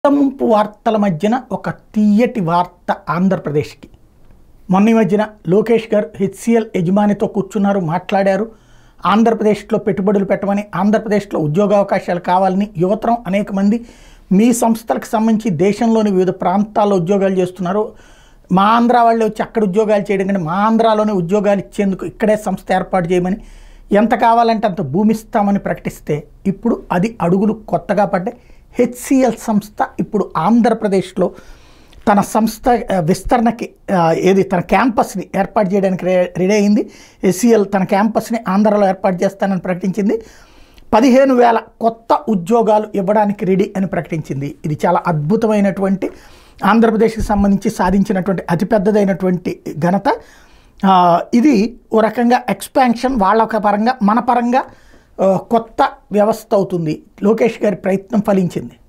ముంపు వార్తల మధ్యన ఒక తీయటి వార్త ఆంధ్రప్రదేశ్కి మొన్న ఈ మధ్యన లోకేష్ గారు హెచ్సిఎల్ యజమానితో కూర్చున్నారు మాట్లాడారు ఆంధ్రప్రదేశ్లో పెట్టుబడులు పెట్టమని ఆంధ్రప్రదేశ్లో ఉద్యోగావకాశాలు కావాలని యువతరం అనేక మంది మీ సంస్థలకు సంబంధించి దేశంలోని వివిధ ప్రాంతాల్లో ఉద్యోగాలు చేస్తున్నారు మా ఆంధ్ర వాళ్ళు వచ్చి అక్కడ ఉద్యోగాలు చేయడం కంటే మా ఆంధ్రాలోనే ఉద్యోగాలు ఇచ్చేందుకు ఇక్కడే సంస్థ ఏర్పాటు చేయమని ఎంత కావాలంటే అంత భూమి ఇస్తామని ప్రకటిస్తే ఇప్పుడు అది అడుగులు కొత్తగా పడ్డాయి హెచ్సిఎల్ సంస్థ ఇప్పుడు ఆంధ్రప్రదేశ్లో తన సంస్థ ఆ, విస్తరణకి ఆ, ఏది తన క్యాంపస్ని ఏర్పాటు చేయడానికి రే రెడీ అయింది హెచ్సిఎల్ తన క్యాంపస్ని ఆంధ్రాలో ఏర్పాటు చేస్తానని ప్రకటించింది పదిహేను వేల కొత్త ఉద్యోగాలు ఇవ్వడానికి రెడీ అని ప్రకటించింది ఇది చాలా అద్భుతమైనటువంటి ఆంధ్రప్రదేశ్కి సంబంధించి సాధించినటువంటి అతిపెద్దదైనటువంటి ఘనత ఆ, ఇది ఓ రకంగా ఎక్స్పాన్షన్ వాళ్ళ పరంగా మన పరంగా ఆ, కొత్త వ్యవస్థ అవుతుంది లోకేష్ గారి ప్రయత్నం ఫలించింది